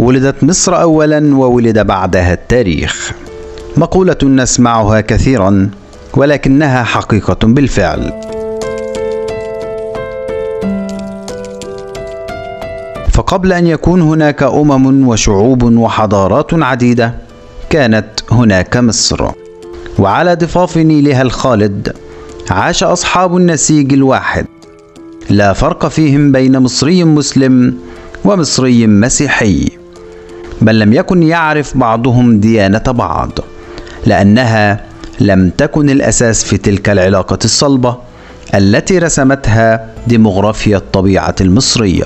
ولدت مصر اولا وولد بعدها التاريخ مقوله نسمعها كثيرا ولكنها حقيقه بالفعل فقبل ان يكون هناك امم وشعوب وحضارات عديده كانت هناك مصر وعلى ضفاف نيلها الخالد عاش اصحاب النسيج الواحد لا فرق فيهم بين مصري مسلم ومصري مسيحي بل لم يكن يعرف بعضهم ديانه بعض لانها لم تكن الاساس في تلك العلاقه الصلبه التي رسمتها ديمغرافيا الطبيعه المصريه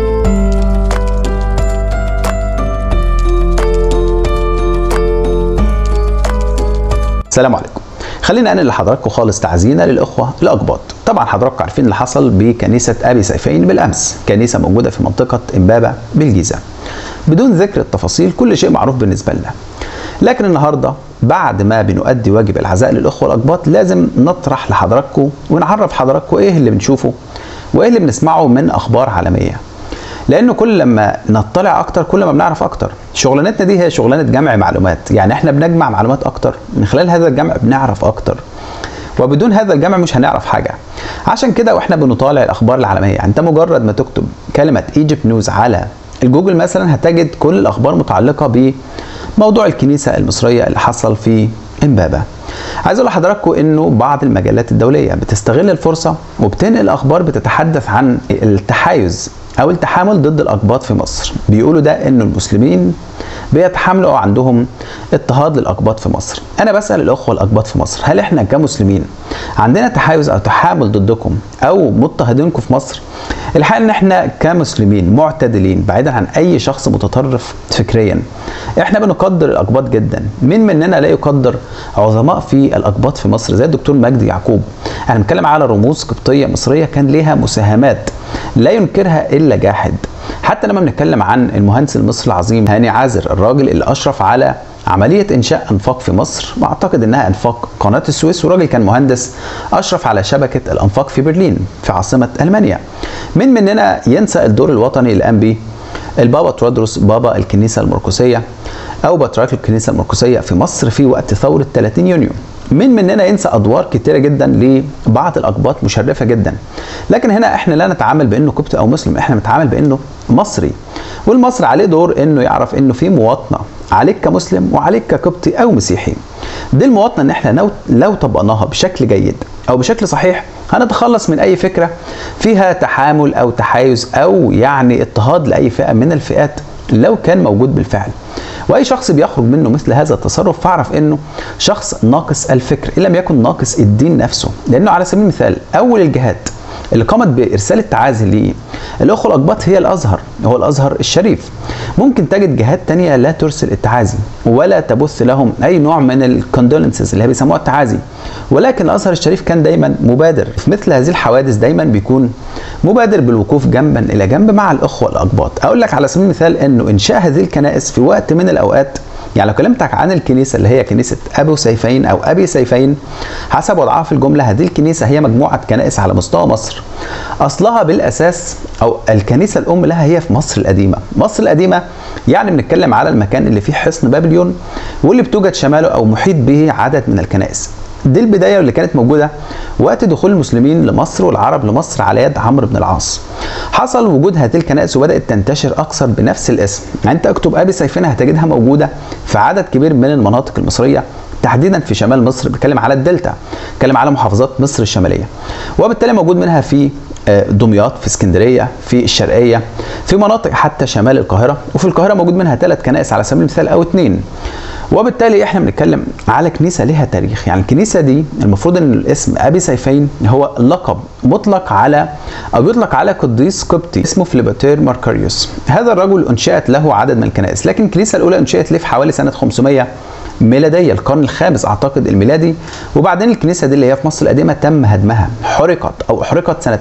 السلام عليكم خلينا انقل لحضراتكم خالص تعزينا للاخوه الاقباط طبعا حضراتكم عارفين اللي حصل بكنيسه ابي سيفين بالامس كنيسه موجوده في منطقه امبابه بالجيزه بدون ذكر التفاصيل كل شيء معروف بالنسبه لنا لكن النهارده بعد ما بنؤدي واجب العزاء للاخوه الاقباط لازم نطرح لحضراتكم ونعرف حضراتكم ايه اللي بنشوفه وايه اللي بنسمعه من اخبار عالميه لانه كل لما نطلع اكتر كل ما بنعرف اكتر شغلانتنا دي هي شغلانه جمع معلومات يعني احنا بنجمع معلومات اكتر من خلال هذا الجمع بنعرف اكتر وبدون هذا الجمع مش هنعرف حاجه عشان كده واحنا بنطالع الاخبار العالميه يعني انت مجرد ما تكتب كلمه ايجيبت نيوز على الجوجل مثلا هتجد كل الاخبار متعلقه بموضوع الكنيسه المصريه اللي حصل في امبابه عايز اقول لحضراتكم انه بعض المجلات الدوليه بتستغل الفرصه وبتنقل اخبار بتتحدث عن التحيز او التحامل ضد الاقباط في مصر بيقولوا ده ان المسلمين بيتحاملوا او عندهم اضطهاد للاقباط في مصر انا بسال الاخوه الاقباط في مصر هل احنا كمسلمين عندنا تحيز او تحامل ضدكم او مضطهدينكم في مصر الحقيقه ان احنا كمسلمين معتدلين بعيدا عن اي شخص متطرف فكريا احنا بنقدر الاقباط جدا مين مننا لا يقدر عظماء في الاقباط في مصر زي الدكتور مجدي يعقوب انا بنتكلم على رموز قبطيه مصريه كان ليها مساهمات لا ينكرها الا جاحد حتى لما بنتكلم عن المهندس المصري العظيم هاني عازر الراجل اللي اشرف على عملية إنشاء أنفاق في مصر وأعتقد إنها أنفاق قناة السويس وراجل كان مهندس أشرف على شبكة الأنفاق في برلين في عاصمة ألمانيا من مننا ينسى الدور الوطني اللي قام بيه البابا ترادروس بابا الكنيسة المرقسية أو بطريرك الكنيسة المرقسية في مصر في وقت ثورة 30 يونيو من مننا ينسى ادوار كتيره جدا لبعض الاقباط مشرفه جدا لكن هنا احنا لا نتعامل بانه قبطي او مسلم احنا نتعامل بانه مصري والمصري عليه دور انه يعرف انه في مواطنه عليك كمسلم وعليك كقبطي او مسيحي دي المواطنه ان احنا لو لو طبقناها بشكل جيد او بشكل صحيح هنتخلص من اي فكره فيها تحامل او تحيز او يعني اضطهاد لاي فئه من الفئات لو كان موجود بالفعل واي شخص بيخرج منه مثل هذا التصرف فاعرف انه شخص ناقص الفكر ان لم يكن ناقص الدين نفسه لانه على سبيل المثال اول الجهات اللي قامت بارسال التعازي للاخوه الاقباط هي الازهر هو الازهر الشريف ممكن تجد جهات تانية لا ترسل التعازي ولا تبث لهم اي نوع من الكوندولنسز اللي هي بيسموها التعازي ولكن الازهر الشريف كان دايما مبادر في مثل هذه الحوادث دايما بيكون مبادر بالوقوف جنبا الى جنب مع الاخوه الاقباط اقول لك على سبيل المثال انه انشاء هذه الكنائس في وقت من الاوقات يعني لو كلمتك عن الكنيسة اللي هي كنيسة أبو سيفين أو أبي سيفين حسب وضعها في الجملة هذه الكنيسة هي مجموعة كنائس على مستوى مصر أصلها بالأساس أو الكنيسة الأم لها هي في مصر القديمة مصر القديمة يعني بنتكلم على المكان اللي فيه حصن بابليون واللي بتوجد شماله أو محيط به عدد من الكنائس دي البدايه اللي كانت موجوده وقت دخول المسلمين لمصر والعرب لمصر على يد عمرو بن العاص. حصل وجود هذه الكنائس وبدات تنتشر اكثر بنفس الاسم، يعني انت اكتب ابي سيفين هتجدها موجوده في عدد كبير من المناطق المصريه تحديدا في شمال مصر بتكلم على الدلتا، بتكلم على محافظات مصر الشماليه. وبالتالي موجود منها في دمياط في اسكندريه في الشرقيه في مناطق حتى شمال القاهره وفي القاهره موجود منها ثلاث كنائس على سبيل المثال او اثنين وبالتالي احنا بنتكلم على كنيسه لها تاريخ يعني الكنيسه دي المفروض ان الاسم ابي سيفين هو لقب مطلق على او يطلق على قديس قبطي اسمه فليباتير ماركاريوس هذا الرجل انشئت له عدد من الكنائس لكن الكنيسه الاولى انشئت له في حوالي سنه 500 ميلاديه القرن الخامس اعتقد الميلادي وبعدين الكنيسه دي اللي هي في مصر القديمه تم هدمها حرقت او احرقت سنه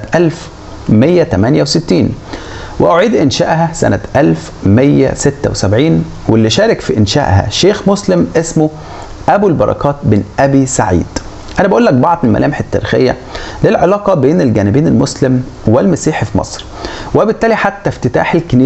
1168 وأعيد إنشائها سنة 1176 واللي شارك في إنشائها شيخ مسلم اسمه أبو البركات بن أبي سعيد أنا بقول لك بعض من الملامح التاريخية للعلاقة بين الجانبين المسلم والمسيحي في مصر وبالتالي حتى افتتاح الكنيسة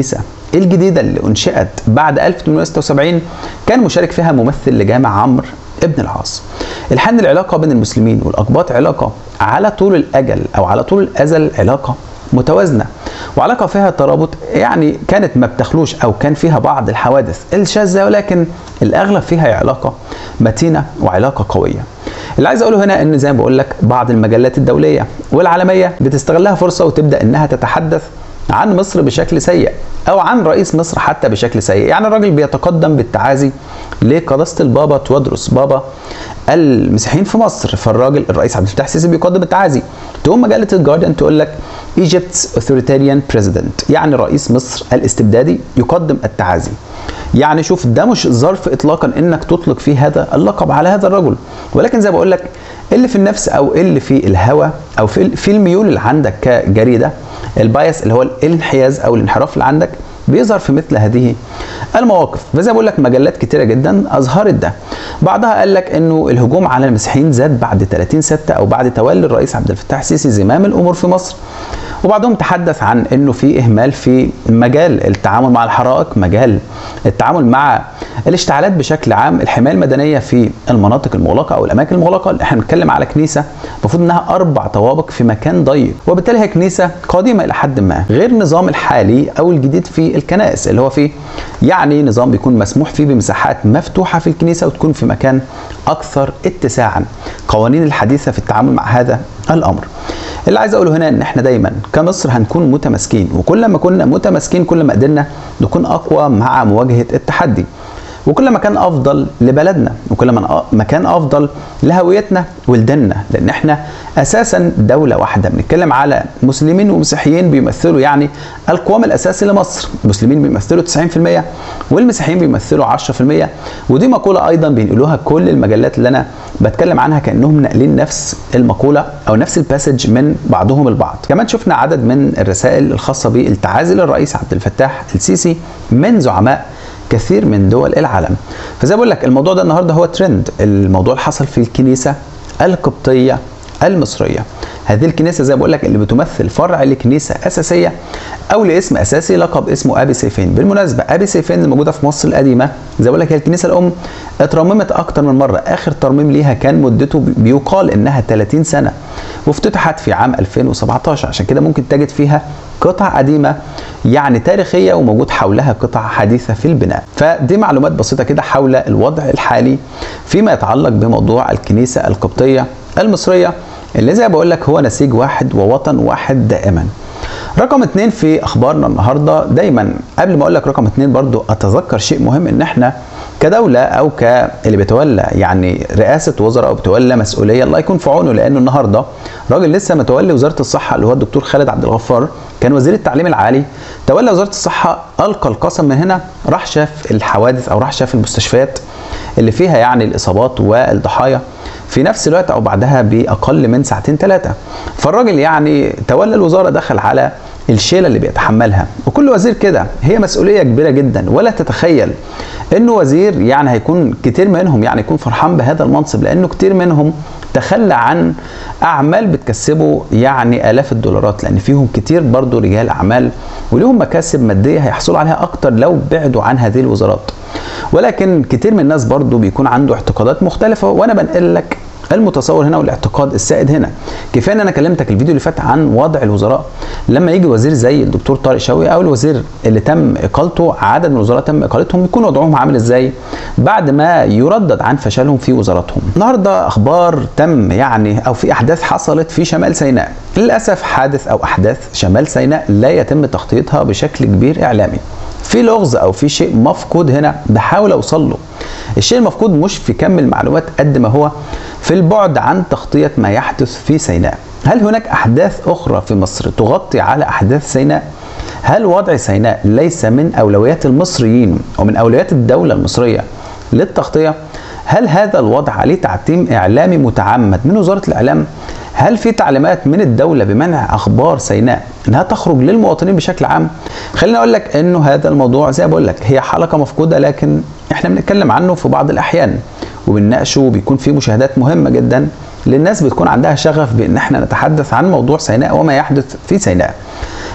الجديدة اللي أنشئت بعد 1876 كان مشارك فيها ممثل لجامع عمرو ابن العاص الحان العلاقة بين المسلمين والأقباط علاقة على طول الأجل أو على طول الأزل علاقة متوازنة وعلاقة فيها ترابط يعني كانت ما بتخلوش أو كان فيها بعض الحوادث الشاذة ولكن الأغلب فيها علاقة متينة وعلاقة قوية اللي عايز اقوله هنا ان زي ما بقول لك بعض المجلات الدوليه والعالميه بتستغلها فرصه وتبدا انها تتحدث عن مصر بشكل سيء او عن رئيس مصر حتى بشكل سيء يعني الراجل بيتقدم بالتعازي لقداسه البابا توادرس بابا المسيحيين في مصر فالراجل الرئيس عبد الفتاح السيسي بيقدم التعازي تقوم مجله الجارديان تقول لك ايجيبتس اوثوريتاريان بريزيدنت يعني رئيس مصر الاستبدادي يقدم التعازي يعني شوف ده مش ظرف اطلاقا انك تطلق فيه هذا اللقب على هذا الرجل ولكن زي ما بقول لك اللي في النفس او اللي في الهوى او في في الميول اللي عندك كجريده البايس اللي هو الانحياز او الانحراف اللي عندك بيظهر في مثل هذه المواقف فزي ما بقول لك مجلات كتيره جدا اظهرت ده بعضها قال لك انه الهجوم على المسيحيين زاد بعد 30 6 او بعد تولي الرئيس عبد الفتاح السيسي زمام الامور في مصر وبعضهم تحدث عن انه في اهمال في مجال التعامل مع الحرائق مجال التعامل مع الاشتعالات بشكل عام الحمايه المدنيه في المناطق المغلقه او الاماكن المغلقه احنا بنتكلم على كنيسه المفروض انها اربع طوابق في مكان ضيق وبالتالي هي كنيسه قديمه الى حد ما غير النظام الحالي او الجديد في الكنائس اللي هو فيه يعني نظام بيكون مسموح فيه بمساحات مفتوحه في الكنيسه وتكون في مكان اكثر اتساعا قوانين الحديثه في التعامل مع هذا الامر اللي عايز اقوله هنا ان احنا دايما كمصر هنكون متماسكين وكل ما كنا متماسكين كل ما قدرنا نكون اقوى مع مواجهه التحدي وكل ما كان افضل لبلدنا وكل ما كان افضل لهويتنا ولديننا لان احنا اساسا دوله واحده بنتكلم على مسلمين ومسيحيين بيمثلوا يعني القوام الاساسي لمصر المسلمين بيمثلوا 90% والمسيحيين بيمثلوا 10% ودي مقوله ايضا بينقلوها كل المجلات اللي انا بتكلم عنها كانهم ناقلين نفس المقوله او نفس الباسج من بعضهم البعض كمان شفنا عدد من الرسائل الخاصه بالتعازي للرئيس عبد الفتاح السيسي من زعماء كثير من دول العالم فزي بقول لك الموضوع ده النهارده هو ترند الموضوع اللي حصل في الكنيسه القبطيه المصريه هذه الكنيسه زي بقول لك اللي بتمثل فرع لكنيسه اساسيه او لاسم اساسي لقب اسمه ابي سيفين بالمناسبه ابي سيفين اللي موجوده في مصر القديمه زي بقول لك هي الكنيسه الام اترممت اكتر من مره اخر ترميم ليها كان مدته بيقال انها 30 سنه وافتتحت في عام 2017 عشان كده ممكن تجد فيها قطع قديمة يعني تاريخية وموجود حولها قطع حديثة في البناء فدي معلومات بسيطة كده حول الوضع الحالي فيما يتعلق بموضوع الكنيسة القبطية المصرية اللي زي بقول لك هو نسيج واحد ووطن واحد دائما رقم اتنين في اخبارنا النهارده دايما قبل ما اقول لك رقم اتنين برضو اتذكر شيء مهم ان احنا كدولة او كاللي بيتولى يعني رئاسة وزراء او بيتولى مسؤولية الله يكون في عونه لانه النهارده راجل لسه متولي وزارة الصحة اللي هو الدكتور خالد عبد الغفار كان وزير التعليم العالي تولى وزارة الصحة القى القسم من هنا راح شاف الحوادث او راح شاف المستشفيات اللي فيها يعني الاصابات والضحايا في نفس الوقت او بعدها باقل من ساعتين ثلاثه فالراجل يعني تولى الوزاره دخل على الشيله اللي بيتحملها وكل وزير كده هي مسؤوليه كبيره جدا ولا تتخيل انه وزير يعني هيكون كتير منهم يعني يكون فرحان بهذا المنصب لانه كتير منهم تخلى عن اعمال بتكسبه يعني الاف الدولارات لان فيهم كتير برضو رجال اعمال وليهم مكاسب ماديه هيحصلوا عليها اكتر لو بعدوا عن هذه الوزارات ولكن كتير من الناس برضو بيكون عنده اعتقادات مختلفه وانا بنقل لك المتصور هنا والاعتقاد السائد هنا كفايه ان انا كلمتك الفيديو اللي فات عن وضع الوزراء لما يجي وزير زي الدكتور طارق شوقي او الوزير اللي تم اقالته عدد من الوزراء تم اقالتهم يكون وضعهم عامل ازاي بعد ما يردد عن فشلهم في وزاراتهم النهارده اخبار تم يعني او في احداث حصلت في شمال سيناء للاسف حادث او احداث شمال سيناء لا يتم تغطيتها بشكل كبير اعلامي في لغز او في شيء مفقود هنا بحاول اوصل له الشيء المفقود مش في كم المعلومات قد ما هو في البعد عن تغطية ما يحدث في سيناء هل هناك أحداث أخرى في مصر تغطي على أحداث سيناء؟ هل وضع سيناء ليس من أولويات المصريين ومن أولويات الدولة المصرية للتغطية؟ هل هذا الوضع عليه تعتيم إعلامي متعمد من وزارة الإعلام؟ هل في تعليمات من الدولة بمنع أخبار سيناء إنها تخرج للمواطنين بشكل عام؟ خليني أقول لك إنه هذا الموضوع زي ما بقول لك هي حلقة مفقودة لكن إحنا بنتكلم عنه في بعض الأحيان وبنناقشه وبيكون فيه مشاهدات مهمة جدا للناس بتكون عندها شغف بان احنا نتحدث عن موضوع سيناء وما يحدث في سيناء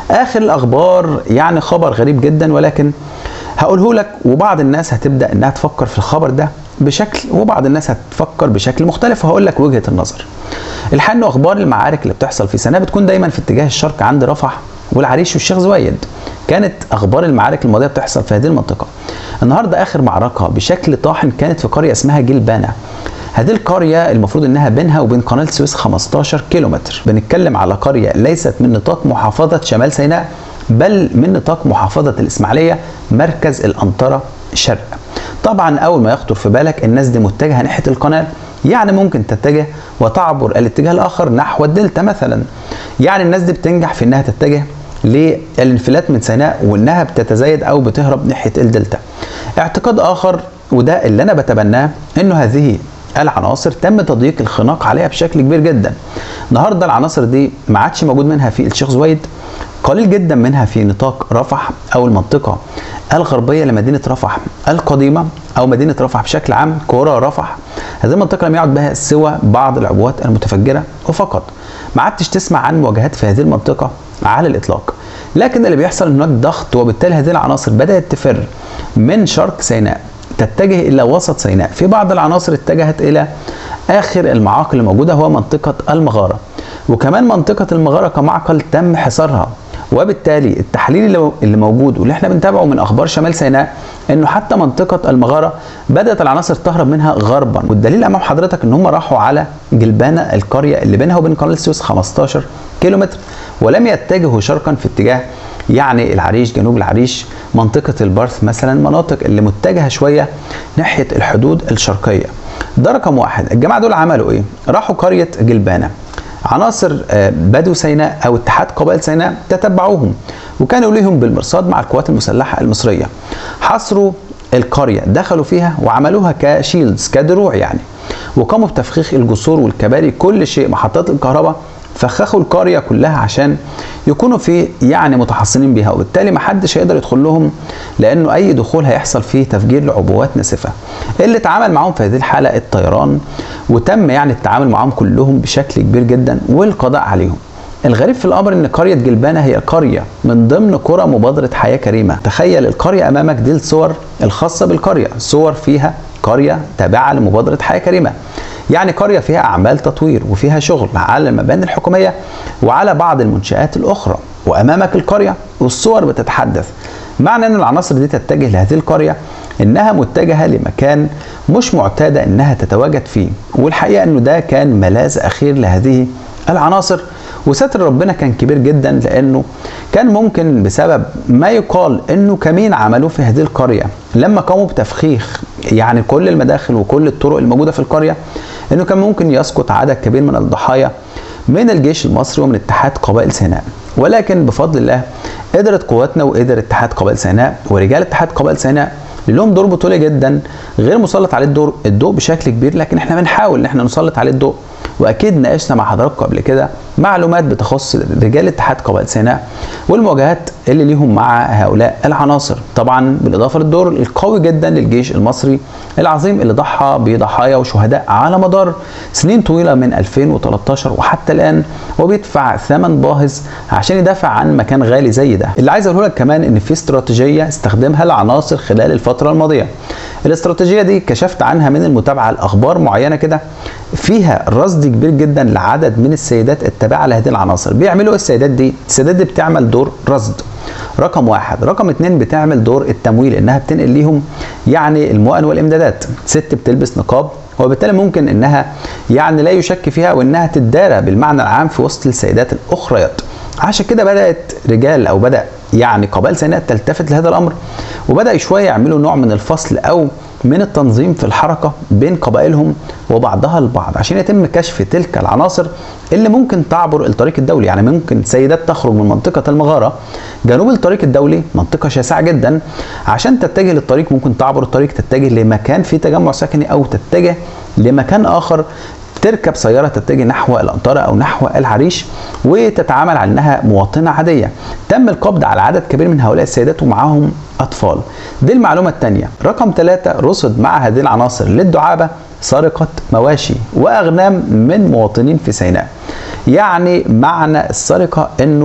اخر الاخبار يعني خبر غريب جدا ولكن هقوله لك وبعض الناس هتبدا انها تفكر في الخبر ده بشكل وبعض الناس هتفكر بشكل مختلف وهقول لك وجهه النظر الحقيقه انه اخبار المعارك اللي بتحصل في سنه بتكون دايما في اتجاه الشرق عند رفح والعريش والشيخ زويد كانت اخبار المعارك الماضيه بتحصل في هذه المنطقه النهارده اخر معركه بشكل طاحن كانت في قريه اسمها جلبانه هذه القرية المفروض انها بينها وبين قناة السويس 15 كيلومتر بنتكلم على قرية ليست من نطاق محافظة شمال سيناء بل من نطاق محافظة الإسماعيلية مركز الأنطرة شرق طبعا أول ما يخطر في بالك الناس دي متجهة ناحية القناة يعني ممكن تتجه وتعبر الاتجاه الآخر نحو الدلتا مثلا يعني الناس دي بتنجح في انها تتجه للانفلات من سيناء وانها بتتزايد او بتهرب ناحيه الدلتا. اعتقاد اخر وده اللي انا بتبناه انه هذه العناصر تم تضييق الخناق عليها بشكل كبير جدا. النهارده العناصر دي ما عادش موجود منها في الشيخ زويد قليل جدا منها في نطاق رفح او المنطقه الغربيه لمدينه رفح القديمه او مدينه رفح بشكل عام قرى رفح هذه المنطقه لم يعد بها سوى بعض العبوات المتفجره وفقط ما عدتش تسمع عن مواجهات في هذه المنطقه على الاطلاق لكن اللي بيحصل هناك ضغط وبالتالي هذه العناصر بدات تفر من شرق سيناء تتجه الى وسط سيناء في بعض العناصر اتجهت الى اخر المعاقل اللي موجوده هو منطقه المغاره وكمان منطقه المغاره كمعقل تم حصارها وبالتالي التحليل اللي موجود واللي احنا بنتابعه من اخبار شمال سيناء انه حتى منطقه المغاره بدات العناصر تهرب منها غربا والدليل امام حضرتك ان هم راحوا على جلبانه القريه اللي بينها وبين قناه السويس 15 كيلومتر ولم يتجهوا شرقا في اتجاه يعني العريش جنوب العريش منطقة البرث مثلا مناطق اللي متجهة شوية ناحية الحدود الشرقية ده رقم واحد الجماعة دول عملوا ايه راحوا قرية جلبانة عناصر بدو سيناء او اتحاد قبائل سيناء تتبعوهم وكانوا ليهم بالمرصاد مع القوات المسلحه المصريه حصروا القريه دخلوا فيها وعملوها كشيلدز كدروع يعني وقاموا بتفخيخ الجسور والكباري كل شيء محطات الكهرباء فخخوا القريه كلها عشان يكونوا في يعني متحصنين بيها وبالتالي ما حدش هيقدر يدخل لهم لانه اي دخول هيحصل فيه تفجير لعبوات ناسفه اللي اتعامل معاهم في هذه الحاله الطيران وتم يعني التعامل معاهم كلهم بشكل كبير جدا والقضاء عليهم الغريب في الامر ان قريه جلبانه هي قريه من ضمن قرى مبادره حياه كريمه تخيل القريه امامك دي الصور الخاصه بالقريه صور فيها قريه تابعه لمبادره حياه كريمه يعني قريه فيها اعمال تطوير وفيها شغل على المباني الحكوميه وعلى بعض المنشات الاخرى وامامك القريه والصور بتتحدث معنى ان العناصر دي تتجه لهذه القريه انها متجهه لمكان مش معتاده انها تتواجد فيه والحقيقه انه ده كان ملاذ اخير لهذه العناصر وستر ربنا كان كبير جدا لانه كان ممكن بسبب ما يقال انه كمين عملوه في هذه القريه لما قاموا بتفخيخ يعني كل المداخل وكل الطرق الموجوده في القريه انه كان ممكن يسقط عدد كبير من الضحايا من الجيش المصري ومن اتحاد قبائل سيناء ولكن بفضل الله قدرت قواتنا وقدر اتحاد قبائل سيناء ورجال اتحاد قبائل سيناء لهم دور بطولي جدا غير مسلط عليه الدور الضوء بشكل كبير لكن احنا بنحاول ان احنا نسلط عليه الضوء واكيد ناقشنا مع حضراتكم قبل كده معلومات بتخص رجال اتحاد قبائل سيناء والمواجهات اللي ليهم مع هؤلاء العناصر طبعا بالاضافه للدور القوي جدا للجيش المصري العظيم اللي ضحى بضحايا وشهداء على مدار سنين طويله من 2013 وحتى الان وبيدفع ثمن باهظ عشان يدافع عن مكان غالي زي ده اللي عايز اقوله لك كمان ان في استراتيجيه استخدمها العناصر خلال الفتره الماضيه الاستراتيجيه دي كشفت عنها من المتابعه لاخبار معينه كده فيها رصد كبير جدا لعدد من السيدات التابعه لهذه العناصر بيعملوا السيدات دي السيدات دي بتعمل دور رصد رقم واحد رقم اتنين بتعمل دور التمويل انها بتنقل ليهم يعني المؤن والامدادات ست بتلبس نقاب وبالتالي ممكن انها يعني لا يشك فيها وانها تدارى بالمعنى العام في وسط السيدات الاخريات عشان كده بدات رجال او بدا يعني قبائل سيناء تلتفت لهذا الامر وبدا شويه يعملوا نوع من الفصل او من التنظيم في الحركه بين قبائلهم وبعضها البعض عشان يتم كشف تلك العناصر اللي ممكن تعبر الطريق الدولي يعني ممكن سيدات تخرج من منطقه المغاره جنوب الطريق الدولي منطقه شاسعه جدا عشان تتجه للطريق ممكن تعبر الطريق تتجه لمكان فيه تجمع سكني او تتجه لمكان اخر تركب سياره تتجه نحو الانطره او نحو العريش وتتعامل على انها مواطنه عاديه تم القبض على عدد كبير من هؤلاء السيدات ومعاهم اطفال دي المعلومه الثانيه رقم ثلاثة رصد مع هذه العناصر للدعابه سرقه مواشي واغنام من مواطنين في سيناء يعني معنى السرقه انه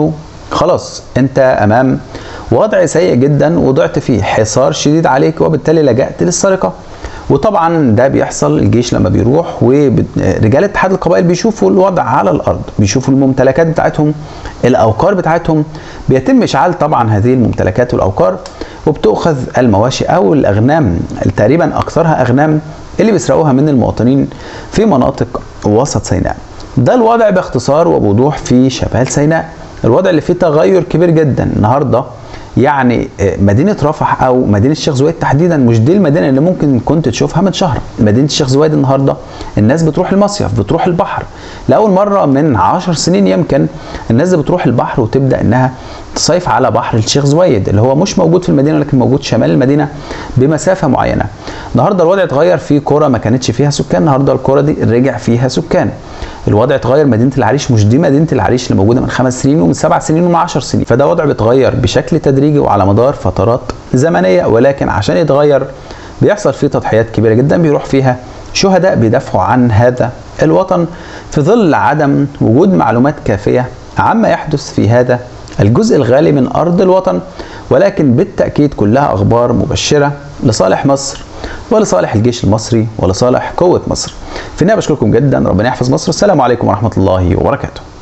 خلاص انت امام وضع سيء جدا وضعت فيه حصار شديد عليك وبالتالي لجأت للسرقه وطبعا ده بيحصل الجيش لما بيروح ورجال اتحاد القبائل بيشوفوا الوضع على الارض بيشوفوا الممتلكات بتاعتهم الاوقار بتاعتهم بيتم اشعال طبعا هذه الممتلكات والاوقار وبتؤخذ المواشي او الاغنام تقريبا اكثرها اغنام اللي بيسرقوها من المواطنين في مناطق وسط سيناء ده الوضع باختصار وبوضوح في شمال سيناء الوضع اللي فيه تغير كبير جدا النهارده يعني مدينة رفح أو مدينة الشيخ زويد تحديدا مش دي المدينة اللي ممكن كنت تشوفها من شهر مدينة الشيخ زويد النهاردة الناس بتروح المصيف بتروح البحر لأول مرة من عشر سنين يمكن الناس بتروح البحر وتبدأ إنها تصيف على بحر الشيخ زويد اللي هو مش موجود في المدينة لكن موجود شمال المدينة بمسافة معينة النهاردة الوضع اتغير في كرة ما كانتش فيها سكان النهاردة الكرة دي رجع فيها سكان الوضع اتغير مدينه العريش مش دي مدينه العريش اللي موجوده من خمس سنين ومن سبع سنين ومن عشر سنين فده وضع بيتغير بشكل تدريجي وعلى مدار فترات زمنيه ولكن عشان يتغير بيحصل فيه تضحيات كبيره جدا بيروح فيها شهداء بيدافعوا عن هذا الوطن في ظل عدم وجود معلومات كافيه عما يحدث في هذا الجزء الغالي من ارض الوطن ولكن بالتاكيد كلها اخبار مبشره لصالح مصر ولصالح الجيش المصري ولصالح قوه مصر في النهايه بشكركم جدا ربنا يحفظ مصر السلام عليكم ورحمه الله وبركاته